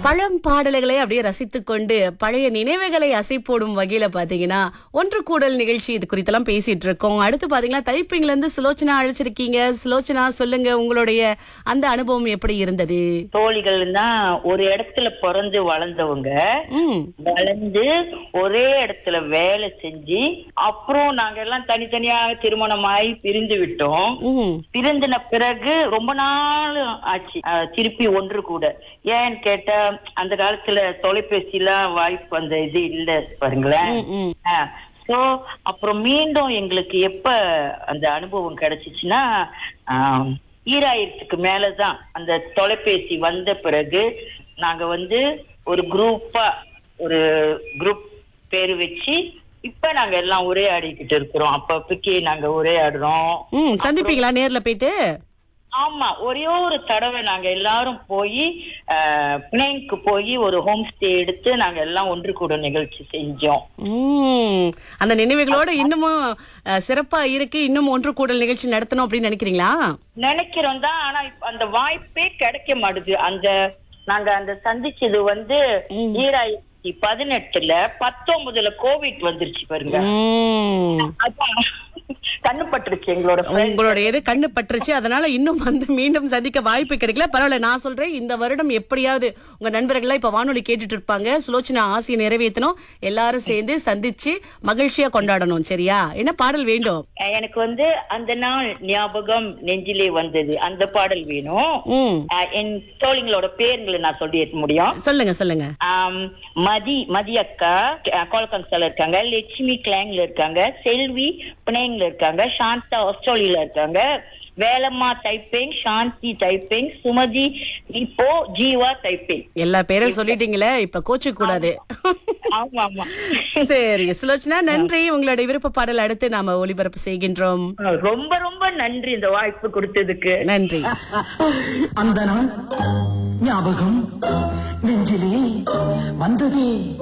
பழம் பாடல்களை அப்படியே ரசித்துக் கொண்டு பழைய நினைவுகளை அசை போடும் வகையில பாத்தீங்கன்னா ஒன்று கூடல் நிகழ்ச்சி இது குறித்தெல்லாம் பேசிட்டு இருக்கோம் அடுத்து பாத்தீங்கன்னா தைப்பிங்ல இருந்து சுலோச்சனா அழைச்சிருக்கீங்க சுலோச்சனா சொல்லுங்க உங்களுடைய அந்த அனுபவம் எப்படி இருந்தது தோழிகள் தான் ஒரு இடத்துல பிறந்து வளர்ந்தவங்க ம் வளர்ந்து ஒரே இடத்துல வேலை செஞ்சு அப்புறம் நாங்க எல்லாம் தனித்தனியா திருமணமாயி பிரிந்து விட்டோம் ம் பிரிந்தின பிறகு ரொம்ப நாள் ஆச்சு அஹ், திருப்பி ஒன்று கூட ஏன்னு கேட்டா அந்த காலத்துல தொலைபேசிலாம் வாய்ப்பு அந்த இது இல்ல பாருங்களேன் ம், ம். சோ அப்புறம் மீண்டும் எங்களுக்கு எப்ப அந்த அனுபவம் கிடைச்சிச்சுன்னா ஆம், ஈராயிரத்துக்கு மேலதான் அந்த தொலைபேசி வந்த பிறகு நாங்க வந்து ஒரு குரூப்பா ஒரு குரூப் பேரு வச்சு இப்ப நாங்க எல்லாம் உரையாடிக்கிட்டு இருக்கிறோம் அப்பப்பக்கு நாங்க உரையாடுறோம் ம் சந்திப்பீங்களா நேர்ல போயிட்டு ஆமா ஒரே ஒரு தடவை நாங்க எல்லாரும் போய் பிளேனுக்கு போய் ஒரு ஹோம் ஸ்டே எடுத்து நாங்க எல்லாம் ஒன்று கூட நிகழ்ச்சி செஞ்சோம் ம் அந்த நினைவுகளோட இன்னமும் அஹ், சிறப்பா இருக்கு இன்னும் ஒன்று கூடல் நிகழ்ச்சி நடத்தணும் அப்படின்னு நினைக்கிறீங்களா நினைக்கிறோம் தான் ஆனா இப்ப அந்த வாய்ப்பே கிடைக்க மாட்டுது அந்த நாங்க அந்த சந்திச்சது வந்து ஈராயிரத்தி பதினெட்டுல பத்தொன்பதுல கோவிட் வந்துருச்சு பாருங்க ம் அதான் கண்ணு பட்டுருச்சு எங்களோட friend. உங்களோட எது கண்ணு பட்டுருச்சு அதனால இன்னும் வந்து மீண்டும் சந்திக்க வாய்ப்பு கிடைக்கல பரவாயில்ல நான் சொல்றேன் இந்த வருடம் எப்படியாவது உங்க நண்பர்கள்லாம் இப்ப வானொலி கேட்டுட்டு இருப்பாங்க சுலோச்சனா ஆசையை நிறைவேற்றணும் எல்லாரும் சேர்ந்து சந்திச்சு மகிழ்ச்சியா கொண்டாடணும் சரியா என்ன பாடல் வேண்டும் அஹ் எனக்கு வந்து அந்த நாள் ஞாபகம் நெஞ்சிலே வந்தது அந்த பாடல் வேணும் ம் அஹ் என் தோழிங்களோட பேருங்களை நான் சொல்லி முடியும் சொல்லுங்க சொல்லுங்க ஆம், மதி மதி அக்கா கோலகங்ஸ்ல இருக்காங்க லட்சுமி கிளாங்ல இருக்காங்க செல்வி பிணையங்ல இருக்காங்க சாந்தா ஆஸ்திரேலியால இருக்காங்க வேலம்மா தைப்பேங் சாந்தி தைப்பேங் சுமதி இப்போ ஜீவா தைப்பேங் எல்லா பேரும் சொல்லிட்டீங்களே இப்ப கோச்சு கூடாது ஆமா ஆமா சரி சுலோச்சனா நன்றி உங்களுடைய விருப்ப பாடல் அடுத்து நாம ஒளிபரப்பு செய்கின்றோம் ரொம்ப ரொம்ப நன்றி இந்த வாய்ப்பு கொடுத்ததுக்கு நன்றி அந்த நாள் ஞாபகம் நெஞ்சிலே வந்ததே